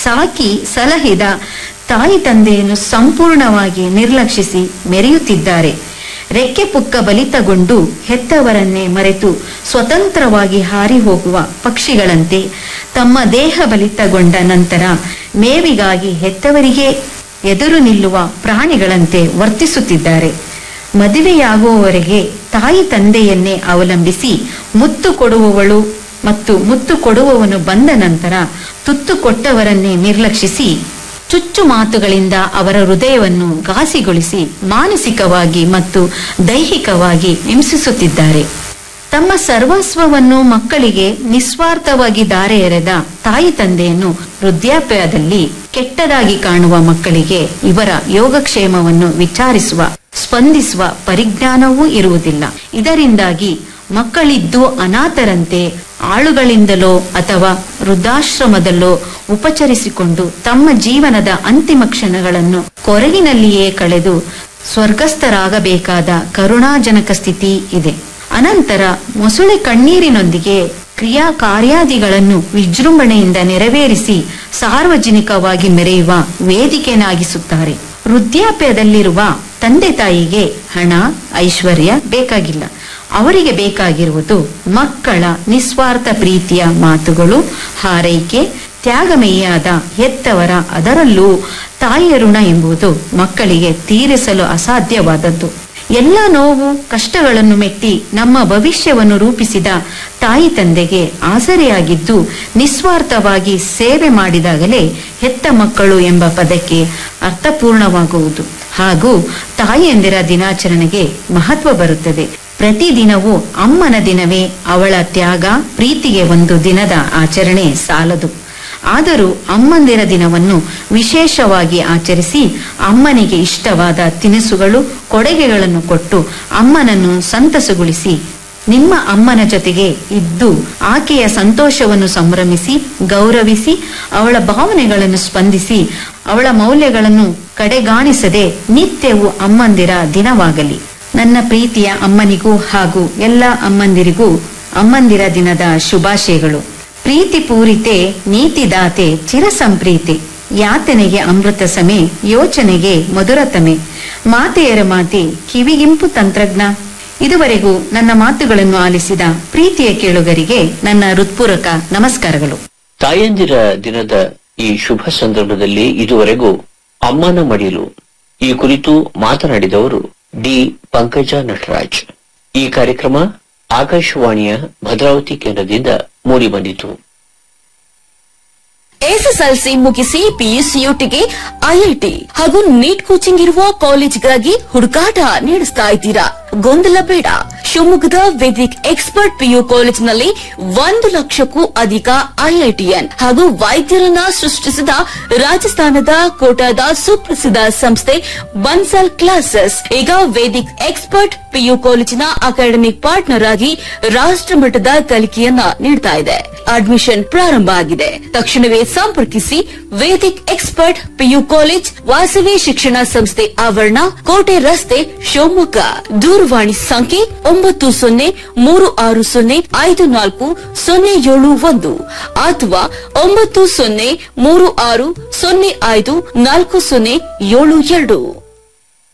ಸಾಕಿ ಸಲಹಿದ ತಾಯಿ ತಂದೆಯನ್ನು ಸಂಪೂರ್ಣವಾಗಿ ನಿರ್ಲಕ್ಷಿಸಿ ಮೆರೆಯುತ್ತಿದ್ದಾರೆ ರೆಕ್ಕೆ ಪುಕ್ಕ ಬಲಿತಗೊಂಡು ಹೆತ್ತವರನ್ನೇ ಮರೆತು ಸ್ವತಂತ್ರವಾಗಿ ಹಾರಿ ಹೋಗುವ ಪಕ್ಷಿಗಳಂತೆ ತಮ್ಮ ದೇಹ ಬಲಿತಗೊಂಡ ನಂತರ ಮೇವಿಗಾಗಿ ಹೆತ್ತವರಿಗೆ ಎದುರು ನಿಲ್ಲುವ ಪ್ರಾಣಿಗಳಂತೆ ವರ್ತಿಸುತ್ತಿದ್ದಾರೆ ಮದುವೆಯಾಗುವವರೆಗೆ ತಾಯಿ ತಂದೆಯನ್ನೇ ಅವಲಂಬಿಸಿ ಮುತ್ತು ಕೊಡುವವಳು ಮತ್ತು ಮುತ್ತು ಕೊಡುವವನು ಬಂದ ನಂತರ ತುತ್ತು ಕೊಟ್ಟವರನ್ನೇ ನಿರ್ಲಕ್ಷಿಸಿ ಚುಚ್ಚು ಮಾತುಗಳಿಂದ ಅವರ ಹೃದಯವನ್ನು ಘಾಸಿಗೊಳಿಸಿ ಮಾನಸಿಕವಾಗಿ ಮತ್ತು ದೈಹಿಕವಾಗಿ ಹಿಂಸಿಸುತ್ತಿದ್ದಾರೆ ತಮ್ಮ ಸರ್ವಸ್ವವನ್ನು ಮಕ್ಕಳಿಗೆ ನಿಸ್ವಾರ್ಥವಾಗಿ ದಾರೆ ಎರೆದ ತಾಯಿ ತಂದೆಯನ್ನು ವೃದ್ಧಾಪ್ಯದಲ್ಲಿ ಕೆಟ್ಟದಾಗಿ ಕಾಣುವ ಮಕ್ಕಳಿಗೆ ಇವರ ಯೋಗಕ್ಷೇಮವನ್ನು ವಿಚಾರಿಸುವ ಸ್ಪಂದಿಸುವ ಪರಿಜ್ಞಾನವೂ ಇರುವುದಿಲ್ಲ ಇದರಿಂದಾಗಿ ಮಕ್ಕಳಿದ್ದು ಅನಾಥರಂತೆ ಆಳುಗಳಿಂದಲೋ ಅಥವಾ ವೃದ್ಧಾಶ್ರಮದಲ್ಲೋ ಉಪಚರಿಸಿಕೊಂಡು ತಮ್ಮ ಜೀವನದ ಅಂತಿಮ ಕ್ಷಣಗಳನ್ನು ಕೊರಗಿನಲ್ಲಿಯೇ ಕಳೆದು ಸ್ವರ್ಗಸ್ಥರಾಗಬೇಕಾದ ಕರುಣಾಜನಕ ಸ್ಥಿತಿ ಇದೆ ಅನಂತರ ಮೊಸಳೆ ಕಣ್ಣೀರಿನೊಂದಿಗೆ ಕ್ರಿಯಾ ಕಾರ್ಯಾದಿಗಳನ್ನು ವಿಜೃಂಭಣೆಯಿಂದ ನೆರವೇರಿಸಿ ಸಾರ್ವಜನಿಕವಾಗಿ ಮೆರೆಯುವ ವೇದಿಕೆನಾಗಿಸುತ್ತಾರೆ ವೃದ್ಧಾಪ್ಯದಲ್ಲಿರುವ ತಂದೆ ತಾಯಿಗೆ ಹಣ ಐಶ್ವರ್ಯ ಬೇಕಾಗಿಲ್ಲ ಅವರಿಗೆ ಬೇಕಾಗಿರುವುದು ಮಕ್ಕಳ ನಿಸ್ವಾರ್ಥ ಪ್ರೀತಿಯ ಮಾತುಗಳು ಹಾರೈಕೆ ತ್ಯಾಗಮಯಿಯಾದ ಹೆತ್ತವರ ಅದರಲ್ಲೂ ತಾಯಿಯ ಋಣ ಎಂಬುದು ಮಕ್ಕಳಿಗೆ ತೀರಿಸಲು ಅಸಾಧ್ಯವಾದದ್ದು ಎಲ್ಲ ನೋವು ಕಷ್ಟಗಳನ್ನು ಮೆಟ್ಟಿ ನಮ್ಮ ಭವಿಷ್ಯವನ್ನು ರೂಪಿಸಿದ ತಾಯಿ ತಂದೆಗೆ ಆಸರೆಯಾಗಿದ್ದು ನಿಸ್ವಾರ್ಥವಾಗಿ ಸೇವೆ ಮಾಡಿದಾಗಲೇ ಹೆತ್ತ ಮಕ್ಕಳು ಎಂಬ ಪದಕ್ಕೆ ಅರ್ಥಪೂರ್ಣವಾಗುವುದು ಹಾಗೂ ತಾಯಿಯಂದಿರ ದಿನಾಚರಣೆಗೆ ಮಹತ್ವ ಬರುತ್ತದೆ ಪ್ರತಿದಿನವೂ ಅಮ್ಮನ ದಿನವೇ ಅವಳ ತ್ಯಾಗ ಪ್ರೀತಿಗೆ ಒಂದು ದಿನದ ಆಚರಣೆ ಸಾಲದು ಆದರೂ ಅಮ್ಮಂದಿರ ದಿನವನ್ನು ವಿಶೇಷವಾಗಿ ಆಚರಿಸಿ ಅಮ್ಮನಿಗೆ ಇಷ್ಟವಾದ ತಿನಿಸುಗಳು ಕೊಡುಗೆಗಳನ್ನು ಕೊಟ್ಟು ಅಮ್ಮನನ್ನು ಸಂತಸಗೊಳಿಸಿ ನಿಮ್ಮ ಅಮ್ಮನ ಜೊತೆಗೆ ಇದ್ದು ಆಕೆಯ ಸಂತೋಷವನ್ನು ಸಂಭ್ರಮಿಸಿ ಗೌರವಿಸಿ ಅವಳ ಭಾವನೆಗಳನ್ನು ಸ್ಪಂದಿಸಿ ಅವಳ ಮೌಲ್ಯಗಳನ್ನು ಕಡೆಗಾಣಿಸದೆ ನಿತ್ಯವೂ ಅಮ್ಮಂದಿರ ದಿನವಾಗಲಿ ನನ್ನ ಪ್ರೀತಿಯ ಅಮ್ಮನಿಗೂ ಹಾಗೂ ಎಲ್ಲ ಅಮ್ಮಂದಿರಿಗೂ ಅಮ್ಮಂದಿರ ದಿನದ ಶುಭಾಶಯಗಳು ಪ್ರೀತಿ ಪೂರಿತೆ ನೀತಿದಾತೆ ಚಿರಸಂಪ್ರೀತಿ ಯಾತನೆಗೆ ಅಮೃತ ಸಮೆ ಯೋಚನೆಗೆ ಮಧುರತಮೆ ಮಾತೆಯರ ಮಾತೆ ಕಿವಿಗಿಂಪು ತಂತ್ರಜ್ಞ ಇದುವರೆಗೂ ನನ್ನ ಮಾತುಗಳನ್ನು ಆಲಿಸಿದ ಪ್ರೀತಿಯ ಕೇಳುಗರಿಗೆ ನನ್ನ ಹೃತ್ಪೂರ್ವಕ ನಮಸ್ಕಾರಗಳು ತಾಯಂದಿರ ದಿನದ ಈ ಶುಭ ಸಂದರ್ಭದಲ್ಲಿ ಇದುವರೆಗೂ ಅಮ್ಮನ ಮಡಿಲು ಈ ಕುರಿತು ಮಾತನಾಡಿದವರು ಡಿ ಪಂಕಜ ನಟರಾಜ್ ಈ ಕಾರ್ಯಕ್ರಮ ಆಕಾಶವಾಣಿಯ ಭದ್ರಾವತಿ ಕೇಂದ್ರದಿಂದ ಮೂಡಿಬಂದಿತು ಎಸ್ಎಸ್ಎಲ್ಸಿ ಮುಗಿಸಿ ಪಿಯುಸಿಯುಟಿಗೆ ಐಐಟಿ ಹಾಗೂ ನೀಟ್ ಕೋಚಿಂಗ್ ಇರುವ ಕಾಲೇಜ್ಗಾಗಿ ಹುಡುಕಾಟ ನಡೆಸ್ತಾ ಇದ್ದೀರಾ ಗೊಂದಲ ಬೇಡ ಶಿವಮೊಗ್ಗದ ವೇದಿಕ್ ಎಕ್ಸ್ಪರ್ಟ್ ಪಿಯು ಕಾಲೇಜಿನಲ್ಲಿ ಒಂದು ಲಕ್ಷಕ್ಕೂ ಅಧಿಕ ಐಐಟಿಎನ್ ಹಾಗೂ ವೈದ್ಯರನ್ನ ಸೃಷ್ಟಿಸಿದ ರಾಜಸ್ಥಾನದ ಕೋಟಾದ ಸುಪ್ರಸಿದ್ಧ ಸಂಸ್ಥೆ ಬನ್ಸಲ್ ಕ್ಲಾಸಸ್ ಈಗ ವೇದಿಕ್ ಎಕ್ಸ್ಪರ್ಟ್ ಪಿಯು ಕಾಲೇಜಿನ ಅಕಾಡೆಮಿಕ್ ಪಾರ್ಟ್ನರ್ ಆಗಿ ರಾಷ್ಟ್ರಮಟ್ಟದ ಕಲಿಕೆಯನ್ನ ನೀಡ್ತಾ ಇದೆ ಅಡ್ಮಿಷನ್ ಪ್ರಾರಂಭ ಆಗಿದೆ ತಕ್ಷಣವೇ ಸಂಪರ್ಕಿಸಿ Vedic expert PU college Vasavi ಶಿಕ್ಷಣ ಸಂಸ್ಥೆ ಆವರಣ ಕೋಟೆ ರಸ್ತೆ ಶಿವಮೊಗ್ಗ ದೂರವಾಣಿ ಸಂಖ್ಯೆ ಒಂಬತ್ತು ಸೊನ್ನೆ ಮೂರು ಆರು ಸೊನ್ನೆ ಐದು ನಾಲ್ಕು ಸೊನ್ನೆ ಏಳು ಒಂದು ಅಥವಾ ಒಂಬತ್ತು ಸೊನ್ನೆ ಮೂರು ಆರು ಸೊನ್ನೆ ಐದು ನಾಲ್ಕು ಸೊನ್ನೆ ಏಳು ಎರಡು